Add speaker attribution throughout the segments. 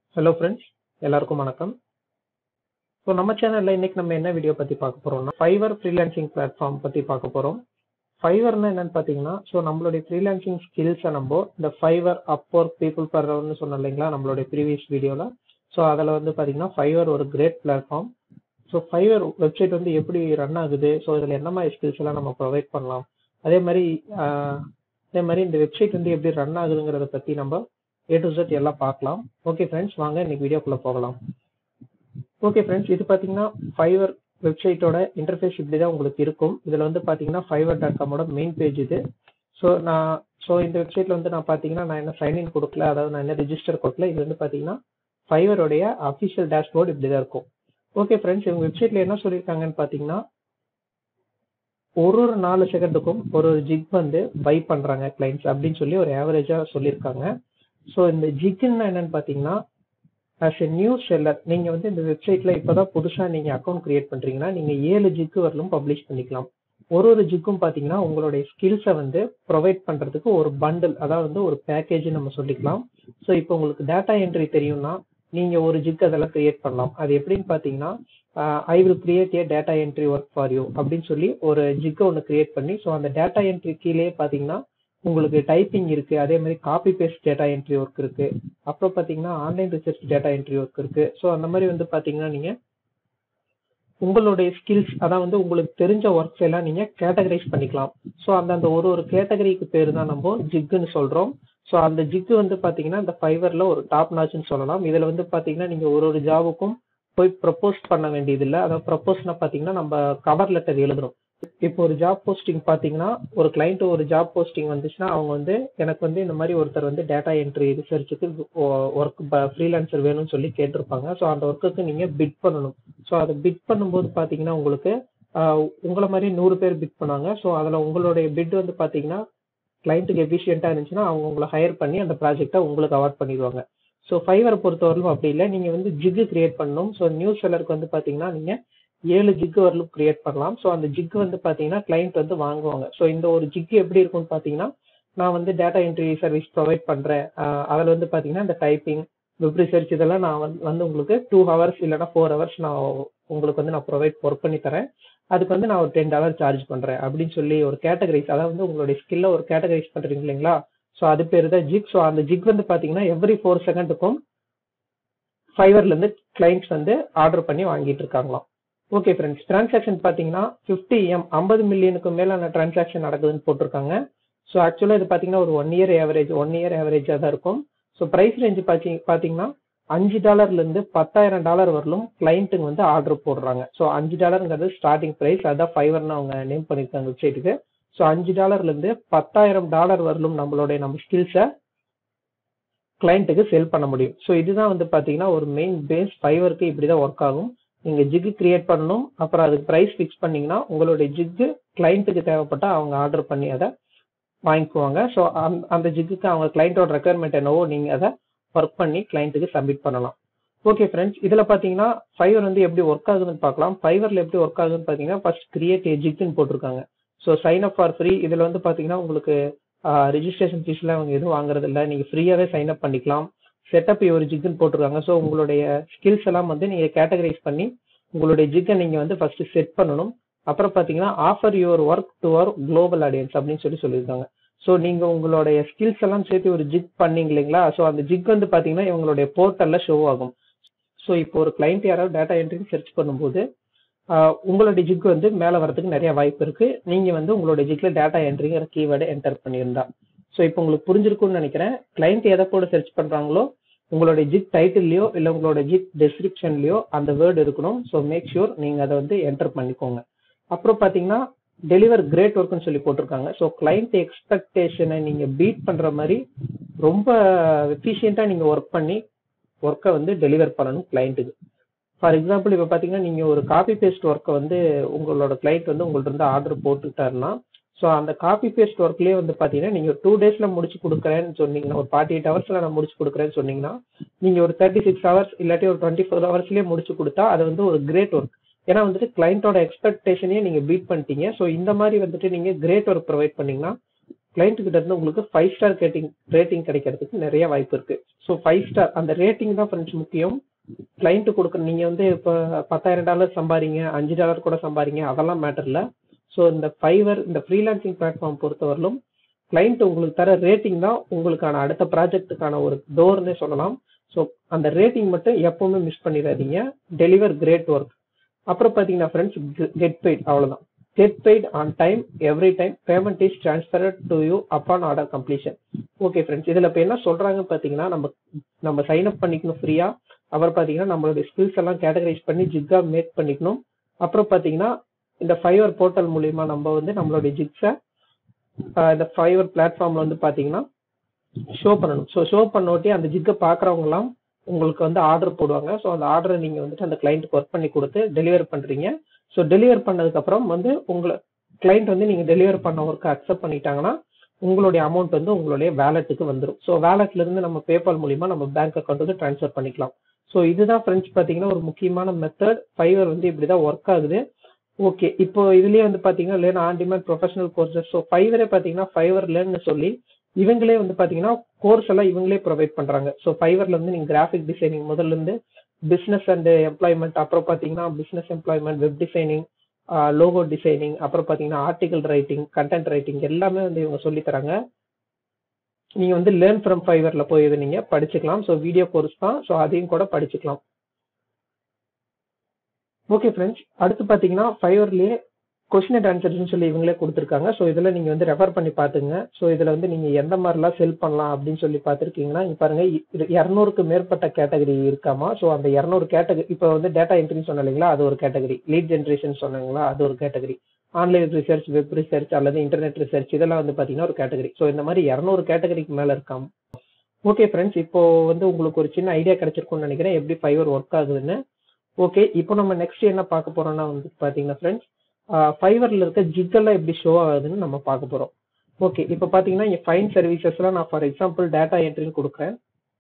Speaker 1: hello friends எல்லாருக்கும் வணக்கம் so நம்ம சேனல்ல இன்னைக்கு நம்ம என்ன வீடியோ பத்தி பார்க்க போறோம்னா ஃபைவர் ஃப்ரீலான்சிங் பிளாட்ஃபார்ம் பத்தி பார்க்க போறோம் ஃபைவர்னா என்னன்னு பார்த்தீங்கன்னா ஸோ நம்மளுடைய ஃப்ரீலான்சிங் ஸ்கில்ஸை நம்ம இந்த ஃபைவர் அப்போர் பீப்புள் பர்றவர்னு சொன்னோம் இல்லைங்களா நம்மளுடைய ப்ரீவியஸ் வீடியோவில் ஸோ அதில் வந்து பார்த்தீங்கன்னா ஃபைவர் ஒரு great platform so Fiverr website வந்து எப்படி ரன் ஆகுது ஸோ இதில் என்ன மாதிரி ஸ்கில்ஸ் எல்லாம் நம்ம ப்ரொவைட் பண்ணலாம் அதே மாதிரி ஆஹ், அதே மாதிரி இந்த வெப்சைட் வந்து எப்படி ரன் ஆகுதுங்கிறத பற்றி நம்ம ஏ டு Z எல்லாம் பார்க்கலாம் ஓகே ஃப்ரெண்ட்ஸ் வாங்க இன்னைக்கு வீடியோக்குள்ளே போகலாம் ஓகே ஃப்ரெண்ட்ஸ் இது பார்த்தீங்கன்னா ஃபைவர் வெப்சைட்டோட இன்டர்ஃபேஸ் இப்படி தான் உங்களுக்கு இருக்கும் இதில் வந்து பார்த்தீங்கன்னா ஃபைவர் டாட் காமோட மெயின் பேஜ் இது ஸோ நான் ஸோ இந்த வெப்சைட்டில் வந்து நான் பார்த்தீங்கன்னா நான் என்ன சைன்இன் கொடுக்கல அதாவது நான் என்ன ரிஜிஸ்டர் கொடுக்கல இது வந்து பார்த்தீங்கன்னா ஃபைவருடைய அஃபிஷியல் டேஷ்போர்டு இப்படி தான் இருக்கும் ஓகே ஃப்ரெண்ட்ஸ் இவங்க வெப்சைட்டில் என்ன சொல்லியிருக்காங்கன்னு பார்த்தீங்கன்னா ஒரு ஒரு நாலு செகண்டுக்கும் ஒரு ஒரு ஜிக் வந்து பை பண்ணுறாங்க கிளைண்ட்ஸ் அப்படின்னு சொல்லி ஒரு ஆவரேஜாக சொல்லியிருக்காங்க ஸோ இந்த ஜிக்குன்னா என்னன்னு பார்த்தீங்கன்னா ஆஸ் எ நியூ செல்லர் நீங்கள் வந்து இந்த வெப்சைட்டில் இப்போ தான் புதுசாக நீங்கள் அக்கௌண்ட் கிரியேட் பண்ணுறீங்கன்னா நீங்கள் ஏழு ஜிக்கு வரலும் பப்ளிஷ் பண்ணிக்கலாம் ஒரு ஒரு ஜிக்கும் பார்த்தீங்கன்னா உங்களுடைய ஸ்கில்ஸை வந்து ப்ரொவைட் பண்ணுறதுக்கு ஒரு பண்டில் அதாவது வந்து ஒரு பேக்கேஜ் நம்ம சொல்லிக்கலாம் ஸோ இப்போ உங்களுக்கு டேட்டா என்ட்ரி தெரியும்னா நீங்கள் ஒரு ஜிக் அதெல்லாம் கிரியேட் பண்ணலாம் அது எப்படின்னு பார்த்தீங்கன்னா I will create a data entry work for you அப்படின்னு சொல்லி ஒரு ஜிக்கை ஒன்று கிரியேட் பண்ணி ஸோ அந்த டேட்டா என்ட்ரி கீழே பார்த்தீங்கன்னா உங்களுக்கு டைப்பிங் இருக்கு அதே மாதிரி copy paste data entry work இருக்கு அப்புறம் பார்த்தீங்கன்னா online research data entry work இருக்கு ஸோ அந்த மாதிரி வந்து பார்த்தீங்கன்னா நீங்க உங்களுடைய ஸ்கில்ஸ் அதான் வந்து உங்களுக்கு தெரிஞ்ச ஒர்க்ஸ் எல்லாம் நீங்க கேட்டகரைஸ் பண்ணிக்கலாம் ஸோ அந்த அந்த ஒரு ஒரு கேட்டகரிக்கு பேர் தான் நம்ம ஜிக்குன்னு சொல்றோம் ஸோ அந்த ஜிக்கு வந்து பாத்தீங்கன்னா இந்த ஃபைவர்ல ஒரு டாப் நாச்சுன்னு சொல்லலாம் இதுல வந்து பாத்தீங்கன்னா நீங்க ஒரு ஒரு ஜாபுக்கும் போய் ப்ரப்போஸ் பண்ண வேண்டியதில்லை அதாவது ப்ரப்போஸ்னா பாத்தீங்கன்னா நம்ம கவர் லெட்டர் எழுதணும் இப்போ ஒரு ஜாப் போஸ்டிங் பாத்தீங்கன்னா ஒரு கிளைண்ட் ஒரு ஜாப் போஸ்டிங் வந்துச்சுன்னா அவங்க வந்து எனக்கு வந்து இந்த மாதிரி ஒருத்தர் வந்து டேட்டா என்ட்ரி ரிசர்ச்சுக்கு ஒர்க் ஃப்ரீலான்சர் வேணும்னு சொல்லி கேட்டிருப்பாங்க ஸோ அந்த ஒர்க்குக்கு நீங்க பிட் பண்ணணும் ஸோ அதை பிட் பண்ணும்போது பாத்தீங்கன்னா உங்களுக்கு ஆஹ், உங்களை மாதிரி நூறு பேர் பிட் பண்ணாங்க ஸோ அதில் உங்களுடைய பிட் வந்து பாத்தீங்கன்னா கிளைண்ட்டுக்கு எஃபிஷியண்டா இருந்துச்சுன்னா அவங்க உங்களை ஹையர் பண்ணி அந்த ப்ராஜெக்டை உங்களுக்கு அவார்ட் பண்ணிடுவாங்க ஸோ ஃபைவரை பொறுத்தவரையிலும் அப்படி இல்லை நீங்க வந்து ஜிக்கு கிரியேட் பண்ணணும் ஸோ நியூ செல்லருக்கு வந்து பாத்தீங்கன்னா நீங்க ஏழு ஜிக் வரலும் கிரியேட் பண்ணலாம் ஸோ அந்த ஜிக் வந்து பாத்தீங்கன்னா கிளைண்ட் வந்து வாங்குவாங்க ஸோ இந்த ஒரு ஜிக் எப்படி இருக்கும்னு பாத்தீங்கன்னா நான் வந்து டேட்டா என்ட்ரி சர்வீஸ் ப்ரொவைட் பண்றேன் ஆஹ் அதுல வந்து பாத்தீங்கன்னா இந்த டைப்பிங் வெப் ரிசர்ச் இதெல்லாம் நான் வந்து வந்து உங்களுக்கு டூ ஹவர்ஸ் இல்லைன்னா ஃபோர் ஹவர்ஸ் நான் உங்களுக்கு வந்து நான் ப்ரொவைட் ஒர்க் பண்ணி தரேன் அதுக்கு வந்து நான் ஒரு டென் டாலர் சார்ஜ் பண்றேன் அப்படின்னு சொல்லி ஒரு கேட்டகரைஸ் அதாவது வந்து உங்களுடைய ஸ்கில்ல ஒரு கேட்டகரைஸ் பண்றீங்க இல்லைங்களா ஸோ அது பேர் தான் ஜிக் ஸோ அந்த ஜிக் வந்து பாத்தீங்கன்னா எவ்ரி ஃபோர் செகண்டுக்கும் ஃபைவர்ல இருந்து கிளைண்ட்ஸ் வந்து ஆர்டர் பண்ணி வாங்கிட்டு இருக்காங்களாம் ஓகே ஃப்ரெண்ட்ஸ் டிரான்சாக்ஷன் பார்த்தீங்கன்னா ஃபிஃப்டி எம் ஐம்பது மில்லியனுக்கு மேலான டிரான்சாக்ஷன் நடக்குதுன்னு போட்டிருக்காங்க ஸோ ஆக்சுவலாக இது பார்த்தீங்கன்னா ஒரு one year average one year ஆவரேஜாக தான் இருக்கும் ஸோ ப்ரைஸ் ரேஞ்ச் பார்த்தி பார்த்தீங்கன்னா அஞ்சு டாலர்லேருந்து பத்தாயிரம் டாலர் வரலும் கிளைண்ட்டுங்க வந்து ஆர்டர் போடுறாங்க ஸோ அஞ்சு டாலருங்கிறது ஸ்டார்டிங் ப்ரைஸ் அதான் ஃபைவர்னு அவங்க நேம் பண்ணியிருக்காங்க வெப்சைட்டுக்கு ஸோ அஞ்சு டாலர்லேருந்து பத்தாயிரம் டாலர் வரலும் நம்மளுடைய நம்ம ஸ்கில்ஸை கிளைண்ட்டுக்கு செல் பண்ண முடியும் ஸோ இதுதான் வந்து பார்த்தீங்கன்னா ஒரு மெயின் பேஸ் ஃபைவருக்கு இப்படி தான் ஒர்க் ஆகும் நீங்க ஜிக் கிரியேட் பண்ணணும் அப்புறம் அதுக்கு பிரைஸ் ஃபிக்ஸ் பண்ணீங்கன்னா உங்களுடைய ஜிக்கு கிளைண்ட்டுக்கு தேவைப்பட்டா அவங்க ஆர்டர் பண்ணி அதை வாங்கிக்குவாங்க ஸோ அந்த ஜிக்குக்கு அவங்க கிளைண்ட்டோட ரெக்குயர்மெண்ட் என்னவோ நீங்க அதை ஒர்க் பண்ணி கிளைண்ட்டுக்கு சப்மிட் பண்ணலாம் ஓகே ஃப்ரெண்ட்ஸ் இதுல பாத்தீங்கன்னா ஃபைவர் வந்து எப்படி ஒர்க் ஆகுதுன்னு பார்க்கலாம் ஃபைவர்ல எப்படி ஒர்க் ஆகுதுன்னு பாத்தீங்கன்னா ஃபர்ஸ்ட் கிரியேட் ஏ ஜிக்குன்னு போட்டிருக்காங்க so sign up for free இதுல வந்து பாத்தீங்கன்னா உங்களுக்கு ரிஜிஸ்ட்ரேஷன் ஃபீஸ்ல அவங்க எதுவும் வாங்குறது இல்லை நீங்க ஃப்ரீயாவே சைன் அப் பண்ணிக்கலாம் செட்டப் ஒரு ஜிக்குன்னு போட்டிருக்காங்க ஸோ உங்களுடைய ஸ்கில்ஸ் எல்லாம் வந்து நீங்க கேட்டகரைஸ் பண்ணி உங்களுடைய ஜிக்கை நீங்க வந்து ஃபர்ஸ்ட் செட் பண்ணணும் அப்புறம் பாத்தீங்கன்னா offer your work to our global audience அப்படின்னு சொல்லி சொல்லியிருக்காங்க ஸோ நீங்க உங்களுடைய ஸ்கில்ஸ் எல்லாம் சேர்த்து ஒரு ஜிக் பண்ணீங்க இல்லைங்களா ஸோ அந்த ஜிக் வந்து பாத்தீங்கன்னா இவங்களுடைய போர்ட்டல்ல ஷோ ஆகும் ஸோ இப்போ ஒரு கிளைண்ட் யாராவது டேட்டா என்ட்ரி சர்ச் பண்ணும்போது ஆஹ், உங்களுடைய ஜிக் வந்து மேலே வரதுக்கு நிறைய வாய்ப்பு இருக்கு நீங்க வந்து உங்களுடைய ஜிக்ல டேட்டா என்ட்ரிங்கிற கீவேர்டை என்டர் பண்ணியிருந்தா ஸோ இப்போ உங்களுக்கு புரிஞ்சிருக்கும்னு நினைக்கிறேன் கிளைண்ட் எதை கூட சர்ச் பண்றாங்களோ உங்களுடைய ஜிக் டைட்டில்லையோ இல்லை உங்களோட ஜிக் டெஸ்கிரிப்ஷன்லயோ அந்த வேர்டு இருக்கணும் ஸோ மேக் ஷூர் நீங்க அதை வந்து என்டர் பண்ணிக்கோங்க அப்புறம் பாத்தீங்கன்னா டெலிவர் கிரேட் ஒர்க்னு சொல்லி போட்டிருக்காங்க ஸோ கிளைண்ட் எக்ஸ்பெக்டேஷனை நீங்க பீட் பண்ற மாதிரி ரொம்ப எஃபிஷியண்டா நீங்க ஒர்க் பண்ணி ஒர்க்கை வந்து டெலிவர் பண்ணணும் கிளைண்ட்டுக்கு ஃபார் எக்ஸாம்பிள் இப்போ பார்த்தீங்கன்னா நீங்கள் ஒரு காப்பி பேஸ்ட் ஒர்க்கை வந்து உங்களோட கிளைண்ட் வந்து உங்கள்ட்ட இருந்து ஆர்டர் போட்டுட்டாருன்னா ஸோ அந்த காப்பி பேஸ்ட் ஒர்க்லேயே வந்து பார்த்தீங்கன்னா நீங்கள் டூ டேஸில் முடிச்சு கொடுக்குறேன்னு சொன்னீங்கன்னா ஒரு ஃபார்ட்டி எயிட் ஹவர்ஸில் நான் முடிச்சு கொடுக்குறேன்னு சொன்னீங்கன்னா நீங்கள் ஒரு தேர்ட்டி சிக்ஸ் ஹவர்ஸ் இல்லாட்டி ஒரு டுவெண்ட்டி ஃபோர் ஹவர்ஸ்லேயே முடிச்சு கொடுத்தா அது வந்து ஒரு கிரேட் ஒர்க் ஏன்னா வந்துட்டு கிளைண்ட்டோட எக்ஸ்பெக்டேஷனையே நீங்கள் பீட் பண்ணிட்டீங்க ஸோ இந்த மாதிரி வந்துட்டு நீங்கள் கிரேட் ஒர்க் ப்ரொவைட் பண்ணீங்கன்னா கிளைண்ட் கிட்ட இருந்து உங்களுக்கு ஃபைவ் ஸ்டார் ரேட்டிங் ரேட்டிங் கிடைக்கிறதுக்கு நிறைய வாய்ப்பு இருக்கு ஸோ ஸோ ஃபைவ் ஸ்டார் அந்த ரேட்டிங் தான் ஃப்ரெண்ட்ஸ் முக்கியம் கிளைண்ட் கொடுக்குற நீங்க வந்து இப்போ பத்தாயிரம் டாலர் சம்பாதிங்க அஞ்சு டாலர் கூட சம்பாதிங்க அதெல்லாம் மேட்டர் இல்லை ஸோ இந்த ஃபைவர் இந்த ஃப்ரீலான்சிங் பிளாட்ஃபார்ம் பொறுத்தவரையிலும் கிளைண்ட் உங்களுக்கு தர ரேட்டிங் தான் உங்களுக்கான அடுத்த ப்ராஜெக்ட்டுக்கான ஒரு டோர்னே சொல்லலாம் ஸோ அந்த ரேட்டிங் மட்டும் எப்பவுமே மிஸ் பண்ணிடாதீங்க டெலிவர் கிரேட் ஒர்க் அப்புறம் பார்த்தீங்கன்னா ஃப்ரெண்ட்ஸ் கெட் பெய்ட் அவ்வளோதான் get paid on time every time payment is transferred to you upon order completion okay friends இதில் இப்போ என்ன சொல்கிறாங்கன்னு பார்த்தீங்கன்னா நம்ம நம்ம சைன் அப் பண்ணிக்கணும் ஃப்ரீயாக அப்புறம் பார்த்தீங்கன்னா நம்மளுடைய ஸ்கில்ஸ் எல்லாம் கேட்டகரைஸ் பண்ணி ஜிக்கா மேக் பண்ணிக்கணும் அப்புறம் பார்த்தீங்கன்னா இந்த ஃபைவர் போர்ட்டல் மூலியமா நம்ம வந்து நம்மளுடைய ஜிக்ஸை இந்த ஃபைவர் பிளாட்ஃபார்ம்ல வந்து பார்த்தீங்கன்னா ஷோ பண்ணணும் ஸோ ஷோ பண்ணோட்டி அந்த ஜிக்கை பார்க்குறவங்கலாம் உங்களுக்கு வந்து ஆர்டர் போடுவாங்க ஸோ அந்த ஆர்டரை நீங்கள் வந்துட்டு அந்த கிளைண்ட்டுக்கு ஒர்க் பண்ணி கொடுத்து டெலிவர் பண்ணுறீங்க ஸோ டெலிவர் பண்ணதுக்கப்புறம் வந்து உங்களை கிளைண்ட் வந்து நீங்கள் டெலிவர் பண்ண ஒர்க்கை அக்செப்ட் பண்ணிட்டாங்கன்னா உங்களுடைய அமௌண்ட் வந்து உங்களுடைய வேலெட்டுக்கு வந்துடும் ஸோ வேலெட்ல இருந்து நம்ம பேபால் மூலியமா நம்ம பேங்க் அக்கௌண்ட்டுக்கு ட்ரான்ஸ்ஃபர் பண்ணிக்கலாம் ஸோ இதுதான் ஃப்ரெண்ட்ஸ் பார்த்தீங்கன்னா ஒரு முக்கியமான மெத்தட் ஃபைவர் வந்து இப்படி தான் ஒர்க் ஆகுது ஓகே இப்போ இதுலயே வந்து பாத்தீங்கன்னா learn on demand professional courses so ஃபைவரே பாத்தீங்கன்னா ஃபைவர் லேர்ன்னு சொல்லி இவங்களே வந்து பாத்தீங்கன்னா கோர்ஸ் எல்லாம் இவங்களே ப்ரொவைட் பண்றாங்க ஸோ ஃபைவர்ல இருந்து நீங்க கிராஃபிக் டிசைனிங் முதல்ல இருந்து பிசினஸ் அண்ட் எம்ப்ளாய்மெண்ட் அப்புறம் பாத்தீங்கன்னா business employment web designing logo designing அப்புறம் பாத்தீங்கன்னா ஆர்டிகல் ரைட்டிங் கண்டென்ட் ரைட்டிங் எல்லாமே வந்து இவங்க சொல்லி தராங்க நீங்க வந்து லேர்ன் ஃப்ரம் ஃபைவர்ல போய் இதை நீங்க படிச்சுக்கலாம் ஸோ வீடியோ கோர்ஸ் தான் ஸோ அதையும் கூட படிச்சுக்கலாம் ஓகே ஃப்ரெண்ட்ஸ் அடுத்து பார்த்தீங்கன்னா ஃபைவர்லேயே கொஸ்டின் அண்ட் ஆன்சர்ஸ்னு சொல்லி இவங்களே கொடுத்துருக்காங்க ஸோ இதில் நீங்கள் வந்து ரெஃபர் பண்ணி பார்த்துங்க ஸோ இதில் வந்து நீங்கள் எந்த மாதிரிலாம் செல் பண்ணலாம் அப்படின்னு சொல்லி பார்த்துருக்கீங்கன்னா இங்கே பாருங்க இது இரநூறுக்கு மேற்பட்ட கேட்டகரி இருக்காமா ஸோ அந்த இரநூறு கேட்டகரி இப்போ வந்து டேட்டா என்ட்ரின்னு சொன்ன இல்லைங்களா அது ஒரு கேட்டகரி லீட் ஜென்ரேஷன் சொன்னாங்களா அது ஒரு category online research web research அல்லது இன்டர்நெட் ரிசர்ச் இதெல்லாம் வந்து பார்த்தீங்கன்னா ஒரு கேட்டகரி ஸோ இந்த மாதிரி இரநூறு கேட்டகரிக்கு மேலே இருக்காம் ஓகே ஃப்ரெண்ட்ஸ் இப்போ வந்து உங்களுக்கு ஒரு சின்ன ஐடியா கிடைச்சிருக்கும்னு நினைக்கிறேன் எப்படி ஃபைவர் ஒர்க் ஆகுதுன்னு ஓகே இப்போ நம்ம நெக்ஸ்ட் என்ன பார்க்க போறோம்னா வந்து பாத்தீங்கன்னா ஃப்ரெண்ட்ஸ் ஃபைவர்ல இருக்க ஜிக்கெல்லாம் எப்படி ஷோ ஆகுதுன்னு நம்ம பார்க்க போறோம் ஓகே இப்போ பாத்தீங்கன்னா இங்க ஃபைன் சர்வீசஸ்லாம் நான் ஃபார் எக்ஸாம்பிள் டேட்டா என்ட்ரின்னு கொடுக்குறேன்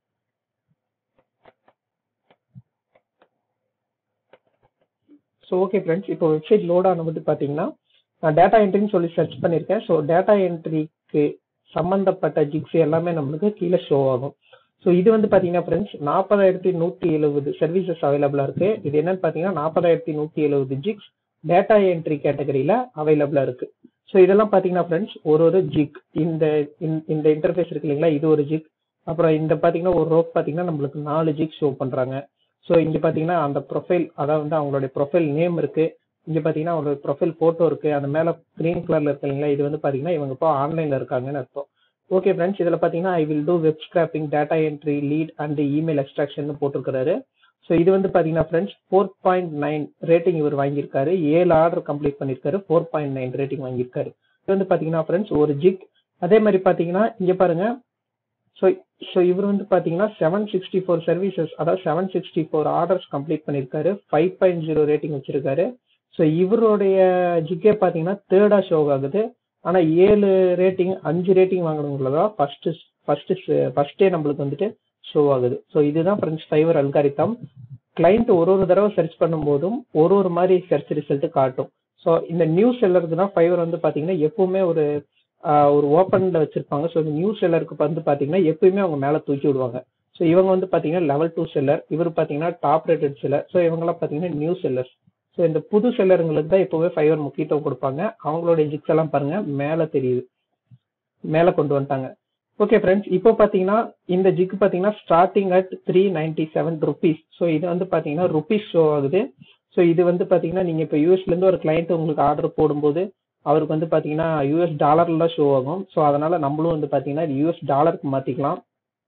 Speaker 1: ஸோ ஓகே ஃப்ரெண்ட்ஸ் இப்போ வெப்சைட் லோட் ஆனது பார்த்தீங்கன்னா நான் டேட்டா என்ட்ரின்னு சொல்லி சர்ச் பண்ணியிருக்கேன் ஸோ டேட்டா என்ட்ரிக்கு சம்மந்தப்பட்ட ஜிக்ஸ் எல்லாமே நம்மளுக்கு கீழே ஷோ ஆகும் ஸோ இது வந்து பார்த்தீங்கன்னா ஃப்ரெண்ட்ஸ் நாற்பதாயிரத்தி நூற்றி எழுபது சர்வீசஸ் அவைலபிளாக இருக்கு இது என்னன்னு பார்த்தீங்கன்னா நாற்பதாயிரத்தி நூற்றி எழுபது ஜிக்ஸ் டேட்டா என்ட்ரி கேட்டகரியில் அவைலபிளாக இருக்கு ஸோ இதெல்லாம் பார்த்தீங்கன்னா ஃப்ரெண்ட்ஸ் ஒரு ஒரு ஜிக் இந்த இந்த இன்டர்ஃபேஸ் இருக்கு இல்லைங்களா இது ஒரு ஜிக் அப்புறம் இந்த பார்த்தீங்கன்னா ஒரு ரோப் பார்த்தீங்கன்னா நம்மளுக்கு நாலு ஜிக் ஷோ பண்ணுறாங்க ஸோ இங்கே பார்த்தீங்கன்னா அந்த ப்ரொஃபைல் அதாவது வந்து அவங்களுடைய ப்ரொஃபைல் நேம் இருக்கு இங்கே பார்த்தீங்கன்னா அவங்களோட ப்ரொஃபைல் ஃபோட்டோ இருக்கு அந்த மேலே க்ரீன் கலர்ல இருக்கு இல்லைங்களா இது வந்து பார்த்தீங்கன்னா இவங்க இப்போ ஆன்லைனில் இருக்காங்கன்னு அர்த்தம் ஓகே ஃப்ரெண்ட்ஸ் இதில் பார்த்தீங்கன்னா I will do web scraping data entry lead and email extraction போட்டிருக்காரு ஸோ இது வந்து பார்த்தீங்கன்னா friends four point nine rating இவர் வாங்கியிருக்காரு ஏழு ஆர்டர் கம்ப்ளீட் பண்ணியிருக்காரு ஃபோர் பாயிண்ட் நைன் ரேட்டிங் வாங்கியிருக்காரு இது வந்து பார்த்தீங்கன்னா ஃப்ரெண்ட்ஸ் ஒரு ஜிக் அதே மாதிரி பார்த்தீங்கன்னா இங்கே பாருங்க ஸோ ஸோ இவர் வந்து பார்த்தீங்கன்னா செவன் சிக்ஸ்டி ஃபோர் சர்வீசஸ் அதாவது seven sixty four orders complete பண்ணியிருக்காரு ஃபைவ் பாயிண்ட் ஜீரோ ரேட்டிங் வச்சிருக்காரு ஸோ இவருடைய ஜிக்கே பார்த்தீங்கன்னா தேர்டாக ஷோ ஆகுது ஆனால் ஏழு ரேட்டிங் அஞ்சு ரேட்டிங் வாங்கினவங்கள ஃபர்ஸ்ட் ஃபர்ஸ்ட் ஃபர்ஸ்டே நம்மளுக்கு வந்துட்டு ஷோ ஆகுது ஸோ இதுதான் ஃப்ரெண்ட்ஸ் ஃபைவர் அல்காரித்தம் கிளைண்ட் ஒரு ஒரு தடவை சர்ச் பண்ணும்போதும் ஒரு ஒரு மாதிரி சர்ச் ரிசல்ட் காட்டும் ஸோ இந்த நியூஸ் செல்லருக்கு தான் ஃபைவர் வந்து பார்த்தீங்கன்னா எப்பவுமே ஒரு ஒரு ஓப்பன்ல வச்சிருப்பாங்க ஸோ இந்த நியூஸ் செல்லருக்கு வந்து பார்த்தீங்கன்னா எப்பயுமே அவங்க மேலே தூக்கி விடுவாங்க ஸோ இவங்க வந்து பார்த்தீங்கன்னா லெவல் டூ செல்லர் இவர் பார்த்தீங்கன்னா டாப் ரேட்டட் செல்லர் ஸோ இவங்கெல்லாம் பார்த்தீங்கன்னா நியூ செல்லர்ஸ் ஸோ இந்த புது செல்லருங்களுக்கு தான் எப்பவுமே ஃபைவர் முக்கியத்துவம் கொடுப்பாங்க அவங்களுடைய ஜிக்ஸ் எல்லாம் பாருங்க மேலே தெரியுது மேலே கொண்டு வந்துட்டாங்க ஓகே ஃப்ரெண்ட்ஸ் இப்போ பார்த்தீங்கன்னா இந்த ஜிக் பார்த்தீங்கன்னா starting at three ninety seven rupees so இது வந்து பார்த்தீங்கன்னா ருபீஸ் ஷோ ஆகுது ஸோ இது வந்து பார்த்தீங்கன்னா நீங்கள் இப்போ யூஎஸ்லேருந்து ஒரு கிளைண்ட் உங்களுக்கு ஆர்டர் போடும்போது அவருக்கு வந்து பார்த்தீங்கன்னா யூஎஸ் டாலர்ல ஷோ ஆகும் ஸோ அதனால நம்மளும் வந்து பார்த்தீங்கன்னா யூஎஸ் டாலருக்கு மாற்றிக்கலாம்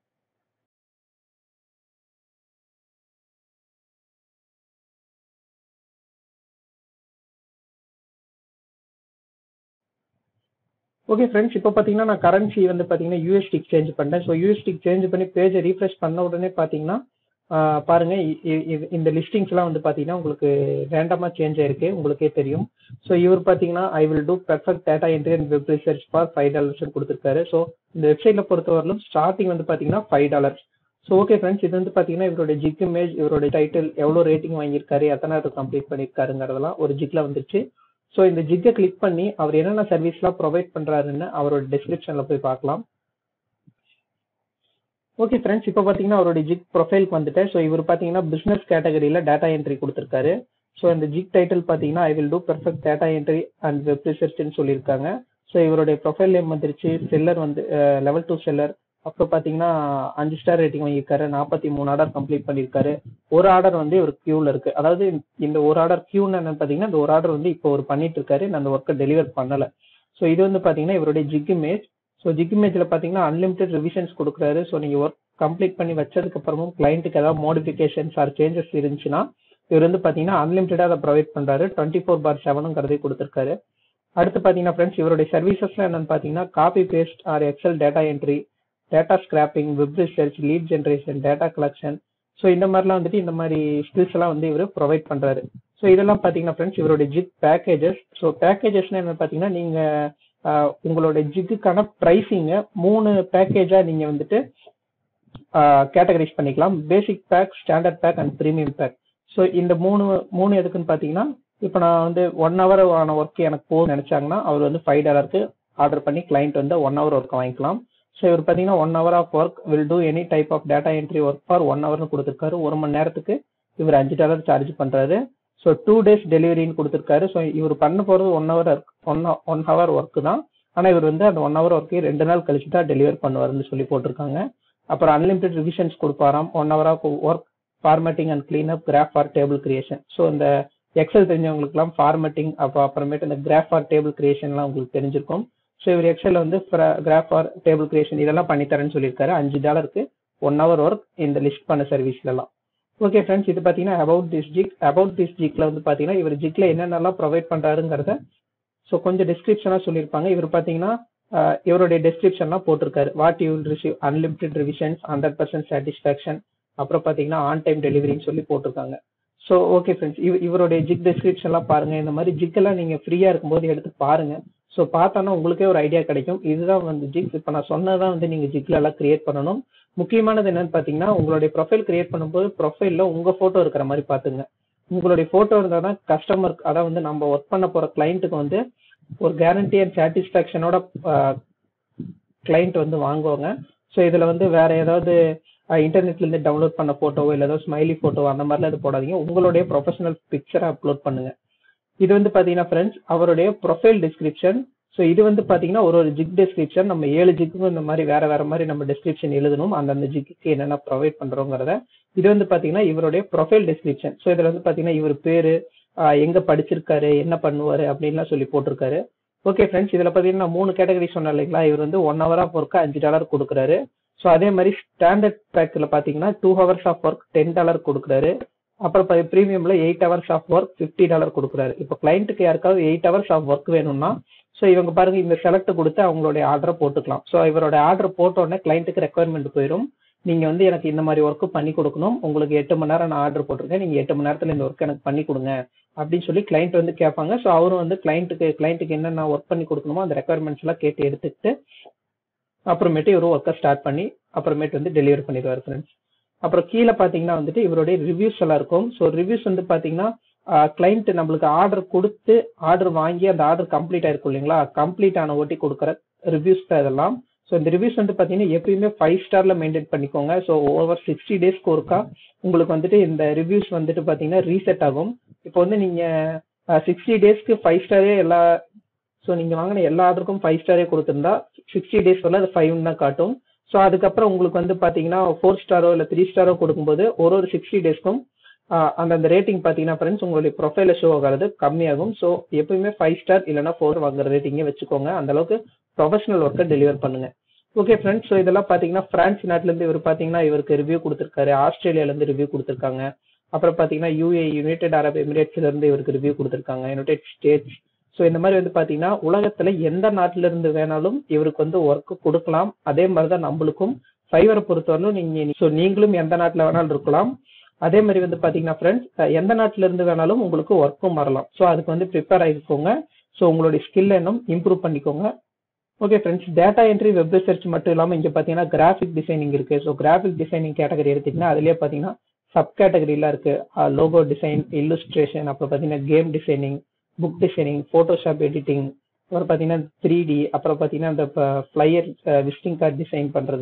Speaker 1: ஓகே ஃப்ரெண்ட்ஸ் இப்போ பார்த்தீங்கன்னா நான் கரன்சி வந்து பார்த்தீங்கன்னா யூஎஸ்டிக் சேஞ்ச் பண்ணேன் ஸோ யூஎஸ்டிக் சேஞ்ச் பண்ணி பேஜை ரீஃப்ரெஷ் பண்ண உடனே பார்த்தீங்கன்னா பாருங்க இந்த லிஸ்டிங்ஸ்லாம் வந்து பார்த்தீங்கன்னா உங்களுக்கு ரேண்டமாக சேஞ்ச் ஆயிருக்கு உங்களுக்கே தெரியும் ஸோ இவர் பார்த்தீங்கன்னா I will do perfect data entry and web research for five dollars கொடுத்துருக்காரு ஸோ இந்த வெப்சைட்டில் பொறுத்தவரையிலும் ஸ்டார்டிங் வந்து பார்த்தீங்கன்னா five dollars so okay friends இது வந்து பார்த்தீங்கன்னா இவருடைய ஜிக் இமேஜ் இவருடைய டைட்டில் எவ்வளோ ரேட்டிங் வாங்கியிருக்காரு எத்தனை கம்ப்ளீட் பண்ணியிருக்காருங்கிறதெல்லாம் ஒரு ஜிக்கில் வந்துச்சு ஸோ இந்த ஜிக்கை கிளிக் பண்ணி அவர் என்னென்ன சர்வீஸ்லாம் ப்ரொவைட் பண்ணுறாருன்னு அவரோட டிஸ்கிரிப்ஷனில் போய் பார்க்கலாம் ஓகே ஃப்ரெண்ட்ஸ் இப்போ பார்த்தீங்கன்னா அவருடைய ஜிக் ப்ரொஃபைலுக்கு வந்துட்டேன் ஸோ இவர் பார்த்தீங்கன்னா பிஸ்னஸ் கேட்டகரியில் டேட்டா என்ட்ரி கொடுத்துருக்காரு ஸோ இந்த ஜிக் டைட்டில் பார்த்தீங்கன்னா I will do perfect data entry and web ரிசர்ச்னு சொல்லியிருக்காங்க ஸோ இவருடைய ப்ரொஃபைல் நேம் வந்துருச்சு செல்லர் வந்து லெவல் டூ செல்லர் அப்புறம் பார்த்தீங்கன்னா அஞ்சு ஸ்டார் ரேட்டிங் வாங்கியிருக்காரு நாற்பத்தி மூணு ஆர்டர் கம்ப்ளீட் பண்ணியிருக்காரு ஒரு ஆர்டர் வந்து இவர் கியூவில் இருக்கு அதாவது இந்த ஒரு ஆர்டர் கியூன்னு என்னன்னு பார்த்தீங்கன்னா இந்த ஒரு ஆர்டர் வந்து இப்போ ஒரு பண்ணிட்டு இருக்காரு நான் அந்த ஒர்க்கை டெலிவர் பண்ணலை ஸோ இது வந்து பார்த்தீங்கன்னா இவருடைய ஜிக் இமேஜ் ஸோ ஜிக் இமேஜில் பார்த்தீங்கன்னா அன்லிமிட்டெட் ரிவிஷன்ஸ் கொடுக்குறாரு ஸோ நீங்கள் ஒர்க் கம்ப்ளீட் பண்ணி வச்சதுக்கு அப்புறமும் கிளைண்ட்டுக்கு ஏதாவது மாடிஃபிகேஷன்ஸ் ஆர் சேஞ்சஸ் இருந்துச்சுன்னா இவர் வந்து பார்த்தீங்கன்னா அன்லிமிட்டடாக அதை ப்ரொவைட் பண்ணுறாரு டுவெண்ட்டி ஃபோர் பார் செவனுங்கிறதே கொடுத்துருக்காரு அடுத்து பார்த்தீங்கன்னா ஃப்ரெண்ட்ஸ் இவருடைய சர்வீசஸ்லாம் என்னன்னு பார்த்தீங்கன்னா copy paste or Excel data entry data scraping web research lead generation data collection so இந்த மாதிரிலாம் வந்துட்டு இந்த மாதிரி ஸ்கில்ஸ் எல்லாம் வந்து இவர் ப்ரொவைட் பண்ணுறாரு ஸோ இதெல்லாம் பார்த்தீங்கன்னா ஃப்ரெண்ட்ஸ் இவருடைய ஜிக் பேக்கேஜஸ் ஸோ பேக்கேஜஸ்னா என்ன பார்த்தீங்கன்னா நீங்கள் உங்களோட ஜிக்குக்கான ப்ரைஸிங்கை மூணு பேக்கேஜாக நீங்கள் வந்துட்டு கேட்டகரைஸ் பண்ணிக்கலாம் basic pack standard pack and premium pack so இந்த மூணு மூணு எதுக்குன்னு பார்த்தீங்கன்னா இப்போ நான் வந்து ஒன் ஹவர் ஆன ஒர்க் எனக்கு போகும்னு நினச்சாங்கன்னா அவர் வந்து ஃபைவ் டாலருக்கு ஆர்டர் பண்ணி கிளைண்ட் வந்து ஒன் ஹவர் ஒர்க் வாங்கிக்கலாம் ஸோ இவர் பார்த்தீங்கன்னா one hour of work will do any type of data entry work for one ஹவர்னு கொடுத்துருக்காரு ஒரு மணி நேரத்துக்கு இவர் அஞ்சு டாலர் சார்ஜ் பண்ணுறாரு ஸோ டூ டேஸ் டெலிவரின்னு கொடுத்துருக்காரு ஸோ இவர் பண்ண போகிறது one hour one one hour work தான் ஆனால் இவர் வந்து அந்த ஒன் ஹவர் ஒர்க்கே ரெண்டு நாள் கழிச்சு தான் டெலிவர் பண்ணுவார்னு சொல்லி போட்டிருக்காங்க அப்புறம் அன்லிமிட்டெட் ரிவிஷன்ஸ் கொடுப்பாராம் one hour of work formatting and clean up graph or table creation so இந்த எக்ஸல் தெரிஞ்சவங்களுக்குலாம் ஃபார்மேட்டிங் அப்போ அப்புறமேட்டு இந்த கிராஃப் ஆர் டேபிள் கிரியேஷன்லாம் உங்களுக்கு தெரிஞ்சிருக்கும் ஸோ இவர் எக்ஸலில் வந்து கிராஃப் ஆர் டேபிள் கிரியேஷன் இதெல்லாம் பண்ணித்தரேன்னு சொல்லியிருக்காரு அஞ்சு டாலருக்கு ஒன் ஹவர் ஒர்க் இந்த லிஸ்ட் பண்ண சர்வீஸ்லலாம் ஓகே ஃப்ரெண்ட்ஸ் இது பார்த்தீங்கன்னா about this gig about this ஜிக்ல வந்து பார்த்தீங்கன்னா இவர் ஜிக்ல என்னென்னலாம் ப்ரொவைட் பண்ணுறாருங்கிறத ஸோ கொஞ்சம் டிஸ்கிரிப்ஷனாக சொல்லியிருப்பாங்க இவர் பார்த்தீங்கன்னா இவருடைய டெஸ்கிரிப்ஷன்லாம் போட்டிருக்காரு what you will receive unlimited revisions hundred percent satisfaction அப்புறம் பார்த்தீங்கன்னா ஆன் டைம் டெலிவரின்னு சொல்லி போட்டிருக்காங்க ஸோ ஓகே ஃப்ரெண்ட்ஸ் இவ இவருடைய ஜிக் டெஸ்கிரிப்ஷன்லாம் பாருங்க இந்த மாதிரி ஜிக்கெல்லாம் நீங்கள் ஃப்ரீயாக இருக்கும்போது எடுத்து பாருங்க ஸோ பார்த்தோன்னா உங்களுக்கே ஒரு ஐடியா கிடைக்கும் இதுதான் வந்து ஜிக் இப்போ நான் சொன்னதான் வந்து நீங்கள் ஜிக்ல எல்லாம் கிரியேட் பண்ணணும் முக்கியமானது என்னன்னு பார்த்தீங்கன்னா உங்களுடைய ப்ரொஃபைல் கிரியேட் பண்ணும்போது ப்ரொஃபைலில் உங்கள் ஃபோட்டோ இருக்கிற மாதிரி பார்த்துங்க உங்களுடைய ஃபோட்டோ இருந்தால் தான் கஸ்டமருக்கு அதான் வந்து நம்ம ஒர்க் பண்ண போகிற கிளைண்ட்டுக்கு வந்து ஒரு கேரண்டி அண்ட் சாட்டிஸ்ஃபேக்ஷனோட கிளைண்ட் வந்து வாங்குவாங்க ஸோ இதில் வந்து வேற ஏதாவது இன்டர்நெட்லேருந்து டவுன்லோட் பண்ண ஃபோட்டோவோ இல்லை ஏதாவது ஸ்மைலி ஃபோட்டோ அந்த மாதிரிலாம் இது போடாதீங்க உங்களுடைய ப்ரொஃபஷனல் பிக்சரை அப்லோட் பண்ணுங்க இது வந்து பார்த்தீங்கன்னா ஃப்ரெண்ட்ஸ் அவருடைய ப்ரொஃபைல் டிஸ்கிரிப்ஷன் ஸோ இது வந்து பார்த்தீங்கன்னா ஒரு ஒரு ஜிக் டிஸ்கிரிப்ஷன் நம்ம ஏழு ஜிக்குக்கும் இந்த மாதிரி வேற வேற மாதிரி நம்ம டிஸ்கிரிப்ஷன் எழுதணும் அந்தந்த ஜிக்கு என்னென்ன ப்ரொவைட் பண்ணுறோங்கிறத இது வந்து பார்த்தீங்கன்னா இவருடைய ப்ரொஃபைல் டிஸ்கிரிப்ஷன் ஸோ இதில் வந்து பார்த்தீங்கன்னா இவர் பேர் எங்க படிச்சிருக்காரு என்ன பண்ணுவாரு அப்படின்லாம் சொல்லி போட்டிருக்காரு ஓகே ஃப்ரெண்ட்ஸ் இதில் பார்த்தீங்கன்னா மூணு கேட்டகரி சொன்னேன் இல்லைங்களா இவர் வந்து ஒன் ஹவர் ஆஃப் ஒர்க்கு அஞ்சு டாலர் கொடுக்குறாரு ஸோ அதே மாதிரி ஸ்டாண்டர்ட் பேக்கில் பார்த்தீங்கன்னா two hours of work ten dollar கொடுக்குறாரு அப்புறம் ப்ரீமியம்ல eight hours of work fifty dollar கொடுக்குறாரு இப்போ கிளைண்ட்டுக்கு யாருக்காவது எயிட் ஹவர்ஸ் ஆஃப் ஒர்க் வேணும்னா ஸோ இவங்க பாருங்க இந்த செலக்ட் கொடுத்து அவங்களுடைய ஆர்டரை போட்டுக்கலாம் ஸோ இவரோட ஆர்டர் போட்ட உடனே கிளைண்ட்டுக்கு ரெக்குவயர்மெண்ட் போயிடும் நீங்க வந்து எனக்கு இந்த மாதிரி ஒர்க்கு பண்ணி கொடுக்கணும் உங்களுக்கு எட்டு மணி நேரம் நான் ஆர்டர் போட்டிருக்கேன் நீங்க எட்டு மணி நேரத்தில் இந்த ஒர்க் எனக்கு பண்ணி கொடுங்க அப்படின்னு சொல்லி கிளைண்ட் வந்து கேட்பாங்க ஸோ அவரும் வந்து கிளைண்ட்டுக்கு கிளைண்ட்டுக்கு என்னென்ன ஒர்க் பண்ணி கொடுக்கணுமோ அந்த ரெக்குவயர்மெண்ட்ஸ் எல்லாம் கேட்டு எடுத்துக்கிட்டு அப்புறமேட்டு இவரும் ஒர்க்கை ஸ்டார்ட் பண்ணி அப்புறமேட்டு வந்து டெலிவரி பண்ணிடுவார் ஃப்ரெண்ட்ஸ் அப்புறம் கீழே பார்த்தீங்கன்னா வந்துட்டு இவருடைய ரிவ்யூஸ் எல்லாம் இருக்கும் ஸோ ரிவ்யூஸ் வந்து பார்த்தீங்கன்னா கிளைண்ட் நம்மளுக்கு ஆர்டர் கொடுத்து ஆர்டர் வாங்கி அந்த ஆர்டர் கம்ப்ளீட் ஆயிருக்கும் இல்லைங்களா கம்ப்ளீட் ஆன ஓட்டி கொடுக்குற ரிவ்யூஸ் தான் இதெல்லாம் ஸோ இந்த ரிவ்யூஸ் வந்து பார்த்தீங்கன்னா எப்பயுமே ஃபைவ் ஸ்டார்ல மெயின்டைன் பண்ணிக்கோங்க ஸோ ஓவர் சிக்ஸ்டி டேஸ்க்கு ஒருக்கா உங்களுக்கு வந்துட்டு இந்த ரிவ்யூஸ் வந்துட்டு பார்த்தீங்கன்னா ரீசெட் ஆகும் இப்போ வந்து நீங்கள் சிக்ஸ்டி டேஸ்க்கு ஃபைவ் ஸ்டாரே எல்லா ஸோ நீங்கள் வாங்கின எல்லா ஆர்டருக்கும் ஃபைவ் ஸ்டாரே கொடுத்துருந்தா சிக்ஸ்டி டேஸ் வரல அது ஃபைவ் தான் காட்டும் ஸோ அதுக்கப்புறம் உங்களுக்கு வந்து பார்த்தீங்கன்னா ஃபோர் ஸ்டாரோ இல்லை த்ரீ ஸ்டாரோ கொடுக்கும்போது ஒரு ஒரு சிக்ஸ்டி டேஸ்க்கும் அந்தந்த ரேட்டிங் பார்த்தீங்கன்னா ஃப்ரெண்ட்ஸ் உங்களுடைய ப்ரொஃபைல ஷோ ஆகிறது கம்மியாகும் ஸோ எப்பயுமே ஃபைவ் ஸ்டார் இல்லைனா ஃபோர் வாங்குற ரேட்டிங்கே வச்சுக்கோங்க அந்த அளவுக்கு ப்ரொஃபஷனல் ஒர்க்கை டெலிவர் பண்ணுங்க ஓகே ஃப்ரெண்ட்ஸ் ஸோ இதெல்லாம் பார்த்தீங்கன்னா பிரான்ஸ் நாட்டிலேருந்து இவர் பார்த்தீங்கன்னா இவருக்கு ரிவ்யூ கொடுத்துருக்காரு ஆஸ்திரேலியாலேருந்து ரிவ்யூ கொடுத்துருக்காங்க அப்புறம் பார்த்தீங்கன்னா யூஏ யுனைடெட் அரப் எமிரேட்ஸ்லேருந்து இவருக்கு ரிவ்யூ கொடுத்துருக்காங்க யுனைடெட் ஸ்டேட்ஸ் ஸோ இந்த மாதிரி வந்து பார்த்தீங்கன்னா உலகத்தில் எந்த நாட்டில இருந்து வேணாலும் இவருக்கு வந்து ஒர்க் கொடுக்கலாம் அதே மாதிரி தான் நம்மளுக்கும் ஃபைவரை பொறுத்தவரையிலும் நீங்கள் ஸோ நீங்களும் எந்த நாட்டில் வேணாலும் இருக்கலாம் அதே மாதிரி வந்து பார்த்தீங்கன்னா ஃப்ரெண்ட்ஸ் எந்த நாட்டில இருந்து வேணாலும் உங்களுக்கு ஒர்க்கும் வரலாம் ஸோ அதுக்கு வந்து ப்ரிப்பேர் ஆகிக்கோங்க ஸோ உங்களுடைய ஸ்கில் இன்னும் இம்ப்ரூவ் பண்ணிக்கோங்க okay friends data entry web research மட்டும் இல்லாமல் இங்கே பார்த்தீங்கன்னா கிராஃபிக் டிசைனிங் இருக்கு ஸோ கிராஃபிக் டிசைனிங் கேட்டகரி எடுத்தீங்கன்னா அதுலேயே பார்த்தீங்கன்னா சப் கேட்டகரிலாம் இருக்கு லோகோ டிசைன் இல்லுஸ்ட்ரேஷன் அப்புறம் பார்த்தீங்கன்னா game designing book designing Photoshop editing அப்புறம் பார்த்தீங்கன்னா த்ரீ டி அப்புறம் பார்த்தீங்கன்னா இந்த ஃப்ளையர் விசிட்டிங் கார்டு டிசைன் பண்ணுறது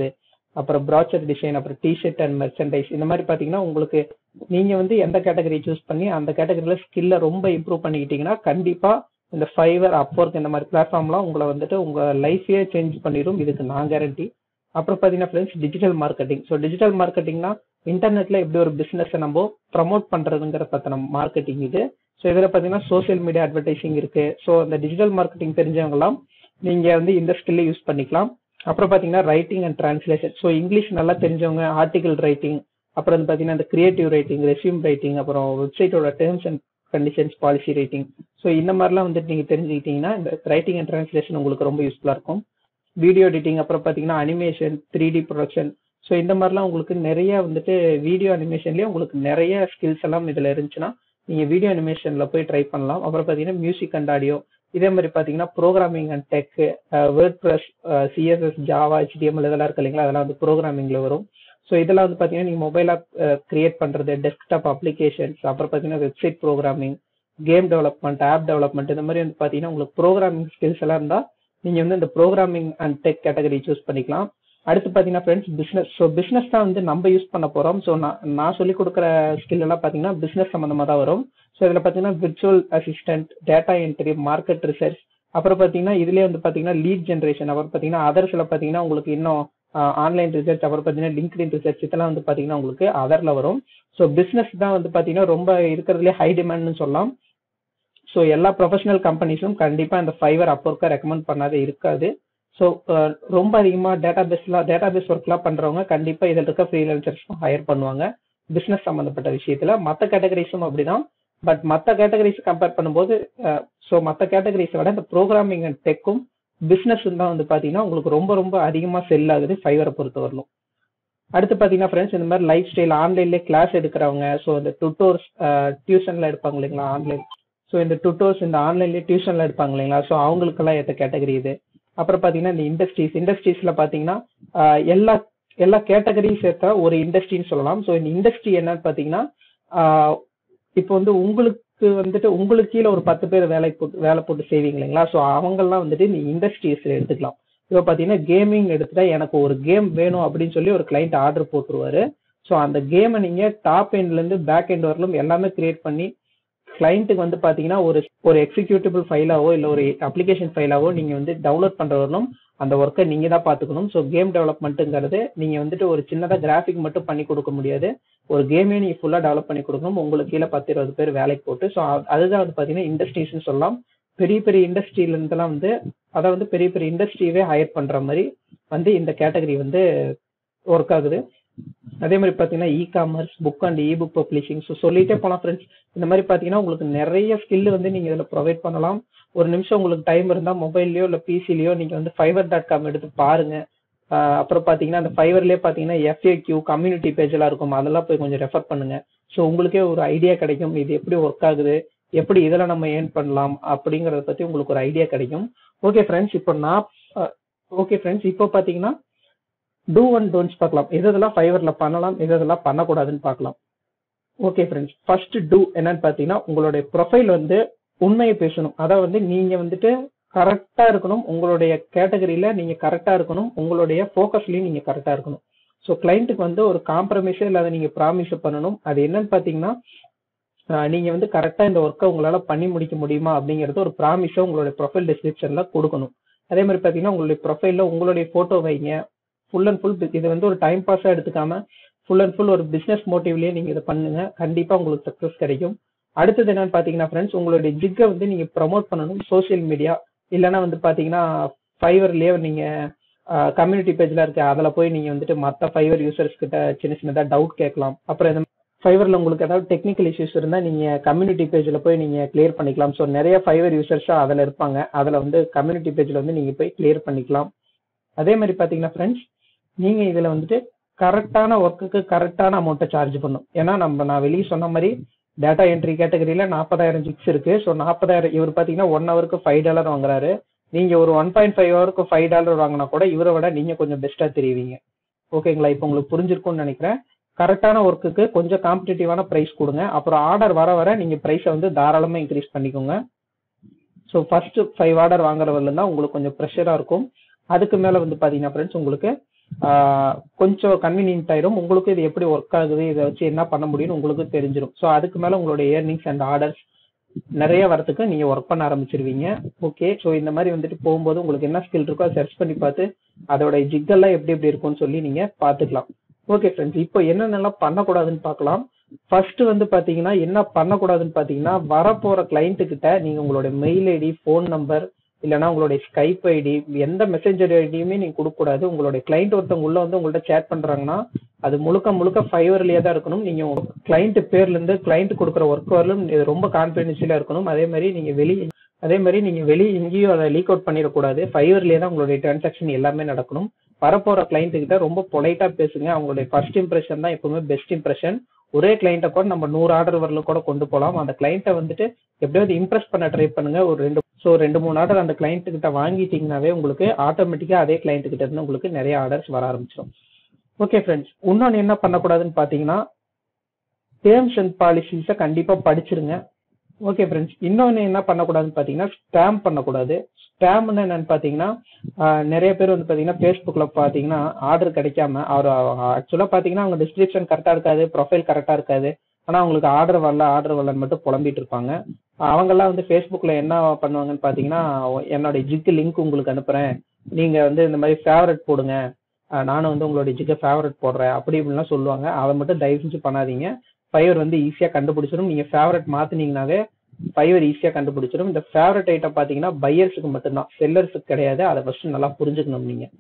Speaker 1: அப்புறம் ப்ராச்சர் டிசைன் அப்புறம் டிஷர்ட் அண்ட் மெர்ச்சன்டைஸ் இந்த மாதிரி பார்த்தீங்கன்னா உங்களுக்கு நீங்க வந்து எந்த கேட்டகரி சூஸ் பண்ணி அந்த கேட்டகரியில ஸ்கில்லை ரொம்ப இம்ப்ரூவ் பண்ணிக்கிட்டீங்கன்னா கண்டிப்பா இந்த ஃபைவர் அப்ஒர்க் இந்த மாதிரி பிளாட்ஃபார்ம்லாம் உங்களை வந்துட்டு உங்க லைஃபையே சேஞ்ச் பண்ணிடும் இதுக்கு நான் கேரண்டி அப்புறம் பார்த்தீங்கன்னா friends digital marketing so digital மார்க்கெட்டிங்னா இன்டர்நெட்ல எப்படி ஒரு பிசினஸை நம்ம ப்ரமோட் பண்றதுங்கிற பத்தின மார்க்கெட்டிங் இது ஸோ இதில் பார்த்தீங்கன்னா சோஷியல் மீடியா அட்வர்டைசிங் இருக்கு ஸோ இந்த டிஜிட்டல் மார்க்கெட்டிங் தெரிஞ்சவங்கலாம் நீங்க வந்து இந்த ஸ்கில்லை யூஸ் பண்ணிக்கலாம் அப்புறம் பார்த்தீங்கன்னா writing and translation so English நல்லா தெரிஞ்சவங்க ஆர்டிகல் ரைட்டிங் அப்புறம் வந்து பார்த்தீங்கன்னா இந்த கிரியேட்டிவ் ரைட்டிங் ரெசியூம் ரைட்டிங் அப்புறம் வெப்சைட்டோட terms and conditions policy writing so இந்த மாதிரிலாம் வந்துட்டு நீங்கள் தெரிஞ்சுக்கிட்டீங்கன்னா இந்த ரைட்டிங் அண்ட் டிரான்ஸ்லேஷன் உங்களுக்கு ரொம்ப யூஸ்ஃபுல்லாக இருக்கும் வீடியோ எடிட்டிங் அப்புறம் பார்த்தீங்கன்னா animation three D production so இந்த மாதிரிலாம் உங்களுக்கு நிறைய வந்துட்டு வீடியோ அனிமேஷன்லேயே உங்களுக்கு நிறைய ஸ்கில்ஸ் எல்லாம் இதில் இருந்துச்சுன்னா நீங்கள் வீடியோ அனிமேஷனில் போய் ட்ரை பண்ணலாம் அப்புறம் பார்த்தீங்கன்னா மியூசிக் அண்ட் ஆடியோ இதே மாதிரி பார்த்தீங்கன்னா programming and tech word plus CSS Java HTML இதெல்லாம் இருக்கு இல்லைங்களா அதெல்லாம் வந்து ப்ரோக்ராமிங்கில் வரும் ஸோ இதெல்லாம் வந்து பார்த்தீங்கன்னா நீங்கள் மொபைல் ஆப் கிரியேட் பண்ணுறது டெஸ்க்டாப் அப்ளிகேஷன்ஸ் அப்புறம் பார்த்தீங்கன்னா website programming game development app development இந்த மாதிரி வந்து பார்த்தீங்கன்னா உங்களுக்கு ப்ரோக்ராமிங் ஸ்கில்ஸ் எல்லாம் இருந்தால் நீங்கள் வந்து இந்த programming and tech category choose பண்ணிக்கலாம் அடுத்து பார்த்தீங்கன்னா ஃப்ரெண்ட்ஸ் பிஸ்னஸ் ஸோ பிஸ்னஸ் தான் வந்து நம்ம யூஸ் பண்ண போகிறோம் ஸோ நான் நான் சொல்லிக் கொடுக்குற ஸ்கில் எல்லாம் பார்த்தீங்கன்னா பிஸ்னஸ் சம்மந்தமாக தான் வரும் ஸோ இதில் பார்த்தீங்கன்னா virtual assistant data entry market research அப்புறம் பார்த்தீங்கன்னா இதுலேயே வந்து பார்த்தீங்கன்னா லீட் ஜென்ரேஷன் அப்புறம் பார்த்தீங்கன்னா அதர்ஸில் பார்த்தீங்கன்னா உங்களுக்கு இன்னும் ஆன்லைன் ரிசர்ச் அப்புறம் பார்த்தீங்கன்னா லிங்க்டின் ரிசர்ச் இதெல்லாம் வந்து பார்த்தீங்கன்னா உங்களுக்கு அதரில் வரும் ஸோ பிஸ்னஸ் தான் வந்து பார்த்தீங்கன்னா ரொம்ப இருக்கிறதுலே ஹை டிமாண்ட்னு சொல்லலாம் ஸோ எல்லா ப்ரொஃபஷனல் கம்பெனிஸும் கண்டிப்பாக இந்த ஃபைவர் அப்பொருக்கா ரெக்கமெண்ட் பண்ணாத இருக்காது ஸோ ரொம்ப அதிகமாக டேட்டா பேஸ்லாம் டேட்டா பேஸ் ஒர்க்லாம் பண்ணுறவங்க கண்டிப்பாக இதில் இருக்க ஃப்ரீலான்சர்ஸும் ஹையர் பண்ணுவாங்க பிஸ்னஸ் சம்மந்தப்பட்ட விஷயத்தில் மற்ற கேட்டகரிஸும் அப்படிதான் பட் மற்ற கேட்டகரிஸ் கம்பேர் பண்ணும்போது ஸோ மற்ற கேட்டகரிஸை விட இந்த ப்ரோக்ராமிங் அண்ட் டெக்கும் பிஸ்னஸ் தான் வந்து பார்த்தீங்கன்னா உங்களுக்கு ரொம்ப ரொம்ப அதிகமாக செல் ஆகுது ஃபைவரை பொறுத்த வரலும் அடுத்து பார்த்தீங்கன்னா ஃப்ரெண்ட்ஸ் இந்த மாதிரி லைஃப் ஸ்டைல் ஆன்லைன்லேயே கிளாஸ் எடுக்கிறவங்க ஸோ இந்த டுட்டோர்ஸ் டியூஷனில் எடுப்பாங்க இல்லைங்களா ஆன்லைன் ஸோ இந்த டுட்டோர்ஸ் இந்த ஆன்லைன்லேயே டியூஷனில் எடுப்பாங்க இல்லைங்களா ஸோ அவங்களுக்கெல்லாம் ஏற்ற கேட்டகரி இது அப்புறம் பார்த்தீங்கன்னா இந்த இண்டஸ்ட்ரீஸ் இண்டஸ்ட்ரீஸில் பார்த்தீங்கன்னா எல்லா எல்லா கேட்டகரியும் சேர்த்தா ஒரு இண்டஸ்ட்ரின்னு சொல்லலாம் ஸோ இந்த இண்டஸ்ட்ரி என்னன்னு பார்த்தீங்கன்னா இப்போ வந்து உங்களுக்கு வந்துட்டு உங்களுக்கு கீழே ஒரு பத்து பேர் வேலை போட்டு வேலை போட்டு செய்வீங்க இல்லைங்களா ஸோ அவங்கெல்லாம் வந்துட்டு இந்த இண்டஸ்ட்ரீஸில் எடுத்துக்கலாம் இப்போ பார்த்தீங்கன்னா கேமிங் எடுத்துட்டா எனக்கு ஒரு கேம் வேணும் அப்படின்னு சொல்லி ஒரு கிளைண்ட் ஆர்டர் போட்டுருவாரு ஸோ அந்த கேமை நீங்கள் டாப் எண்ட்லேருந்து பேக் எண்ட் வரலும் எல்லாமே கிரியேட் பண்ணி கிளைண்ட்டுக்கு வந்து பார்த்தீங்கன்னா ஒரு ஒரு எக்ஸிக்யூட்டிவ் ஃபைலாவோ இல்லை ஒரு அப்ளிகேஷன் ஃபைலாவோ நீங்கள் வந்து டவுன்லோட் பண்ணுற வரணும் அந்த ஒர்க்கை நீங்கள் தான் பார்த்துக்கணும் ஸோ கேம் டெவலப்மெண்ட்டுங்கிறது நீங்கள் வந்துட்டு ஒரு சின்னதாக கிராஃபிக் மட்டும் பண்ணி கொடுக்க முடியாது ஒரு கேமே நீங்கள் ஃபுல்லாக டெவலப் பண்ணி கொடுக்கணும் உங்களுக்கு கீழே பத்து இருபது பேர் வேலைக்கு போட்டு ஸோ அதுதான் வந்து பார்த்தீங்கன்னா இண்டஸ்ட்ரீஸ்னு சொல்லலாம் பெரிய பெரிய இண்டஸ்ட்ரியிலேருந்துலாம் வந்து அதை வந்து பெரிய பெரிய இண்டஸ்ட்ரியவே ஹையர் பண்ணுற மாதிரி வந்து இந்த கேட்டகரி வந்து ஒர்க் ஆகுது அதே மாதிரி பார்த்தீங்கன்னா e commerce book and e book publishing so சொல்லிட்டே போகலாம் ஃப்ரெண்ட்ஸ் இந்த மாதிரி பார்த்தீங்கன்னா உங்களுக்கு நிறைய ஸ்கில் வந்து நீங்கள் இதில் ப்ரொவைட் பண்ணலாம் ஒரு நிமிஷம் உங்களுக்கு டைம் இருந்தால் மொபைல்லையோ இல்லை பிசிலையோ நீங்கள் வந்து ஃபைவர் டாட் காம் எடுத்து பாருங்க அப்புறம் பார்த்தீங்கன்னா அந்த ஃபைவர்லேயே பார்த்தீங்கன்னா எஃப்ஏக்யூ கம்யூனிட்டி பேஜ் எல்லாம் இருக்கும் அதெல்லாம் போய் கொஞ்சம் ரெஃபர் பண்ணுங்க ஸோ உங்களுக்கே ஒரு ஐடியா கிடைக்கும் இது எப்படி ஒர்க் ஆகுது எப்படி இதில் நம்ம ஏர்ன் பண்ணலாம் அப்படிங்கிறத பற்றி உங்களுக்கு ஒரு ஐடியா கிடைக்கும் ஓகே ஃப்ரெண்ட்ஸ் இப்போ நான் ஓகே ஃப்ரெண்ட்ஸ் இப்போ பார்த்தீங்கன்னா டூ அண்ட் டோன்ட்ஸ் பார்க்கலாம் எது இதெல்லாம் ஃபைவரில் பண்ணலாம் எது இதெல்லாம் பண்ணக்கூடாதுன்னு பார்க்கலாம் ஓகே ஃப்ரெண்ட்ஸ் ஃபர்ஸ்ட் டூ என்னன்னு பார்த்தீங்கன்னா உங்களுடைய ப்ரொஃபைல் வந்து உண்மையை பேசணும் அதாவது வந்து நீங்கள் வந்துட்டு கரெக்டாக இருக்கணும் உங்களுடைய கேட்டகரியில் நீங்கள் கரெக்டாக இருக்கணும் உங்களுடைய ஃபோக்கஸ்லையும் நீங்கள் கரெக்டாக இருக்கணும் ஸோ கிளைண்ட்டுக்கு வந்து ஒரு காம்ப்ரமைஸே இல்லாத நீங்கள் ப்ராமிஸ் பண்ணணும் அது என்னன்னு பார்த்தீங்கன்னா நீங்கள் வந்து கரெக்டாக இந்த ஒர்க்கை உங்களால் பண்ணி முடிக்க முடியுமா அப்படிங்கிறது ஒரு ப்ராமிஸை உங்களுடைய ப்ரொஃபைல் டிஸ்கிரிப்ஷனில் கொடுக்கணும் அதே மாதிரி பார்த்தீங்கன்னா உங்களுடைய ப்ரொஃபைலில் உங்களுடைய ஃபோட்டோ வைங்க ஃபுல் அண்ட் ஃபுல் இது வந்து ஒரு டைம் பாஸாக எடுத்துக்காம ஃபுல் அண்ட் ஃபுல் ஒரு பிஸ்னஸ் மோட்டிவ்லேயே நீங்கள் இதை பண்ணுங்க கண்டிப்பாக உங்களுக்கு சக்ஸஸ் கிடைக்கும் அடுத்தது என்னன்னு பார்த்தீங்கன்னா ஃப்ரெண்ட்ஸ் உங்களுடைய ஜிக்கை வந்து நீங்கள் ப்ரமோட் பண்ணணும் சோஷியல் மீடியா இல்லைன்னா வந்து பார்த்தீங்கன்னா ஃபைவர்லேயே நீங்கள் கம்யூனிட்டி பேஜில் இருக்க அதில் போய் நீங்கள் வந்துட்டு மற்ற ஃபைவர் யூசர்ஸ் கிட்ட சின்ன சின்னதாக டவுட் கேட்கலாம் அப்புறம் இந்த ஃபைவரில் உங்களுக்கு ஏதாவது டெக்னிக்கல் இஷ்யூஸ் இருந்தால் நீங்கள் கம்யூனிட்டி பேஜில் போய் நீங்கள் கிளியர் பண்ணிக்கலாம் ஸோ நிறைய ஃபைவர் யூசர்ஸாக அதில் இருப்பாங்க அதில் வந்து கம்யூனிட்டி பேஜில் வந்து நீங்கள் போய் கிளியர் பண்ணிக்கலாம் அதே மாதிரி பார்த்தீங்கன்னா ஃப்ரெண்ட்ஸ் நீங்கள் இதில் வந்துட்டு கரெக்டான ஒர்க்குக்கு கரெக்டான அமௌண்ட்டை சார்ஜ் பண்ணும் ஏன்னா நம்ம நான் வெளியே சொன்ன மாதிரி டேட்டா என்ட்ரி கேட்டகரியில் நாற்பதாயிரம் ஜிக்ஸ் இருக்கு ஸோ நாற்பதாயிரம் இவர் பார்த்தீங்கன்னா ஒன் ஹவருக்கு ஃபைவ் டாலர் வாங்குறாரு நீங்கள் ஒரு ஒன் பாயிண்ட் ஃபைவ் ஹவருக்கு ஃபைவ் டாலர் வாங்கினா கூட இவரை விட நீங்கள் கொஞ்சம் பெஸ்ட்டாக தெரியுவீங்க ஓகேங்களா இப்போ உங்களுக்கு புரிஞ்சிருக்கும்னு நினைக்கிறேன் கரெக்டான ஒர்க்குக்கு கொஞ்சம் காம்படிட்டிவான ப்ரைஸ் கொடுங்க அப்புறம் ஆர்டர் வர வர நீங்கள் ப்ரைஸை வந்து தாராளமாக இன்க்ரீஸ் பண்ணிக்கோங்க ஸோ ஃபர்ஸ்ட் ஃபைவ் ஆர்டர் வாங்குறவர்கள் தான் உங்களுக்கு கொஞ்சம் ப்ரெஷராக இருக்கும் அதுக்கு மேலே வந்து பார்த்தீங்கன்னா ஃப்ரெண்ட்ஸ் உங்களுக்கு கொஞ்சம் கன்வீனியன்ட் ஆயிரும் உங்களுக்கு இது எப்படி ஒர்க் ஆகுது இதை வச்சு என்ன பண்ண முடியும்னு உங்களுக்கு தெரிஞ்சிடும் ஸோ அதுக்கு மேலே உங்களுடைய ஏர்னிங்ஸ் அண்ட் ஆர்டர்ஸ் நிறைய வரத்துக்கு நீங்க ஒர்க் பண்ண ஆரம்பிச்சிருவீங்க ஓகே ஸோ இந்த மாதிரி வந்துட்டு போகும்போது உங்களுக்கு என்ன ஸ்கில் இருக்கோ அதை சர்ச் பண்ணி பார்த்து அதோட ஜிக்கெல்லாம் எப்படி எப்படி இருக்கும்னு சொல்லி நீங்க பார்த்துக்கலாம் ஓகே ஃப்ரெண்ட்ஸ் இப்போ என்னென்னலாம் பண்ணக்கூடாதுன்னு பார்க்கலாம் ஃபர்ஸ்ட் வந்து பாத்தீங்கன்னா என்ன பண்ணக்கூடாதுன்னு பாத்தீங்கன்னா வரப்போற கிளைண்ட் கிட்ட நீங்க உங்களோட மெயில் ஐடி ஃபோன் நம்பர் இல்லைன்னா உங்களுடைய ஸ்கைப் ஐடி எந்த மெசேஞ்சர் ஐடியுமே நீங்க கொடுக்கக்கூடாது உங்களுடைய கிளைண்ட் ஒருத்தவங்க உள்ள வந்து உங்கள்ட்ட சேட் பண்றாங்கன்னா அது முழுக்க முழுக்க ஃபைவர்லயே தான் இருக்கணும் நீங்க உங்க கிளைண்ட் பேர்ல இருந்து கிளைண்ட் கொடுக்குற ஒர்க் வரலும் இது ரொம்ப கான்பிடென்ஷியலா இருக்கணும் அதே மாதிரி நீங்க வெளியே அதே மாதிரி நீங்க வெளியே எங்கேயும் அதை லீக் அவுட் பண்ணிடக்கூடாது ஃபைவர்லயே தான் உங்களுடைய டிரான்சாக்ஷன் எல்லாமே நடக்கணும் வரப்போற கிளைண்ட் கிட்ட ரொம்ப பொலைட்டா பேசுங்க அவங்களுடைய ஃபர்ஸ்ட் இம்ப்ரெஷன் தான் எப்பவுமே பெஸ்ட் இம்ப்ரெஷன் ஒரே கிளைண்ட்டை கூட நம்ம நூறு ஆர்டர் வரல கூட கொண்டு போகலாம் அந்த கிளைண்ட்டை வந்துட்டு எப்படியாவது இம்ப்ரெஸ் பண்ண ட்ரை பண்ணுங்க ஒரு ரெண்டு ஸோ ரெண்டு மூணு ஆர்டர் அந்த கிளைண்ட் கிட்ட வாங்கிட்டீங்கன்னாவே உங்களுக்கு ஆட்டோமேட்டிக்கா அதே கிளைண்ட் கிட்ட இருந்து உங்களுக்கு நிறைய ஆர்டர்ஸ் வர ஆரம்பிச்சிடும் ஓகே ஃப்ரெண்ட்ஸ் இன்னொன்று என்ன பண்ணக்கூடாதுன்னு பார்த்தீங்கன்னா டேர்ம்ஸ் அண்ட் பாலிசிஸை கண்டிப்பாக படிச்சிருங்க ஓகே ஃப்ரெண்ட்ஸ் இன்னொன்று என்ன பண்ணக்கூடாதுன்னு பார்த்தீங்கன்னா ஸ்டாம்ப் பண்ணக்கூடாது ஸ்டாம்னு என்னன்னு பார்த்தீங்கன்னா நிறைய பேர் வந்து பார்த்தீங்கன்னா ஃபேஸ்புக்கில் பார்த்தீங்கன்னா ஆர்டர் கிடைக்காம அவர் ஆக்சுவலாக பார்த்தீங்கன்னா அவங்க டிஸ்கிரிப்ஷன் கரெக்டாக இருக்காது ப்ரொஃபைல் கரெக்டாக இருக்காது ஆனால் அவங்களுக்கு ஆர்டர் வரல ஆர்டர் வரலன்னு மட்டும் புலம்பிட்டு இருப்பாங்க அவங்கெல்லாம் வந்து ஃபேஸ்புக்கில் என்ன பண்ணுவாங்கன்னு பார்த்தீங்கன்னா என்னோட ஜிக்கு லிங்க் உங்களுக்கு அனுப்புகிறேன் நீங்கள் வந்து இந்த மாதிரி ஃபேவரட் போடுங்க நானும் வந்து உங்களுடைய ஜிக்கை ஃபேவரட் போடுறேன் அப்படி இப்படின்லாம் சொல்லுவாங்க அதை மட்டும் தயவு செஞ்சு பண்ணாதீங்க ஃபைவர் வந்து ஈஸியாக கண்டுபிடிச்சிடும் நீங்கள் ஃபேவரட் மாற்றினீங்கனாவே ஃபைவர் ஈஸியாக கண்டுபிடிச்சிடும் இந்த ஃபேவரட் ஐட்டம் பார்த்தீங்கன்னா பையர்ஸுக்கு மட்டும்தான் செல்லர்ஸுக்கு கிடையாது அதை ஃபர்ஸ்ட் நல்லா புரிஞ்சுக்கணும் நீங்கள்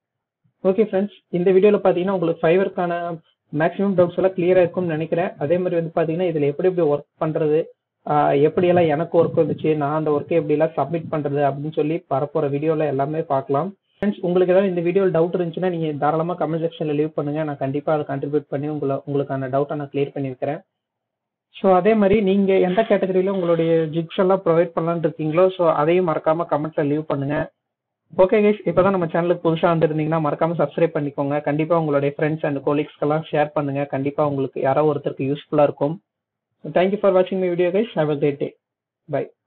Speaker 1: ஓகே ஃப்ரெண்ட்ஸ் இந்த வீடியோவில் பார்த்தீங்கன்னா உங்களுக்கு ஃபைவருக்கான மேக்ஸிமம் டவுட்ஸ் எல்லாம் கிளியராக இருக்கும்னு நினைக்கிறேன் அதே மாதிரி வந்து பார்த்தீங்கன்னா இதில் எப்படி எப்படி ஒர்க் பண்ணுறது எப்படியெல்லாம் எனக்கு ஒர்க் வந்துச்சு நான் அந்த ஒர்க்கை எப்படியெல்லாம் சப்மிட் பண்ணுறது அப்படின்னு சொல்லி வரப்போகிற வீடியோவில் எல்லாமே பார்க்கலாம் ஃப்ரெண்ட்ஸ் உங்களுக்கு ஏதாவது இந்த வீடியோவில் டவுட் இருந்துச்சுன்னா நீங்கள் தாராளமாக கமெண்ட் செக்ஷனில் லீவ் பண்ணுங்கள் நான் கண்டிப்பாக அதை கண்ட்ரிபியூட் பண்ணி உங்களை உங்களுக்கான டவுட்டை நான் கிளியர் பண்ணியிருக்கிறேன் ஸோ அதே மாதிரி நீங்கள் எந்த கேட்டகரியில் உங்களுடைய ஜிக்ஸ் எல்லாம் ப்ரொவைட் பண்ணலான்னு இருக்கீங்களோ ஸோ அதையும் மறக்காமல் கமெண்ட்டில் லீவ் பண்ணுங்கள் ஓகே கைஸ் இப்போ தான் நம்ம சேனலுக்கு புதுசாக வந்திருந்தீங்கன்னா மறக்காமல் சப்ஸ்கிரைப் பண்ணிக்கோங்க கண்டிப்பாக உங்களுடைய ஃப்ரெண்ட்ஸ் அண்ட் கோலிக்ஸ்க்கெல்லாம் ஷேர் பண்ணுங்கள் கண்டிப்பாக உங்களுக்கு யாரோ ஒருத்தருக்கு யூஸ்ஃபுல்லாக இருக்கும் தேங்க்யூ ஃபார் வாட்சிங் my video guys have a great day by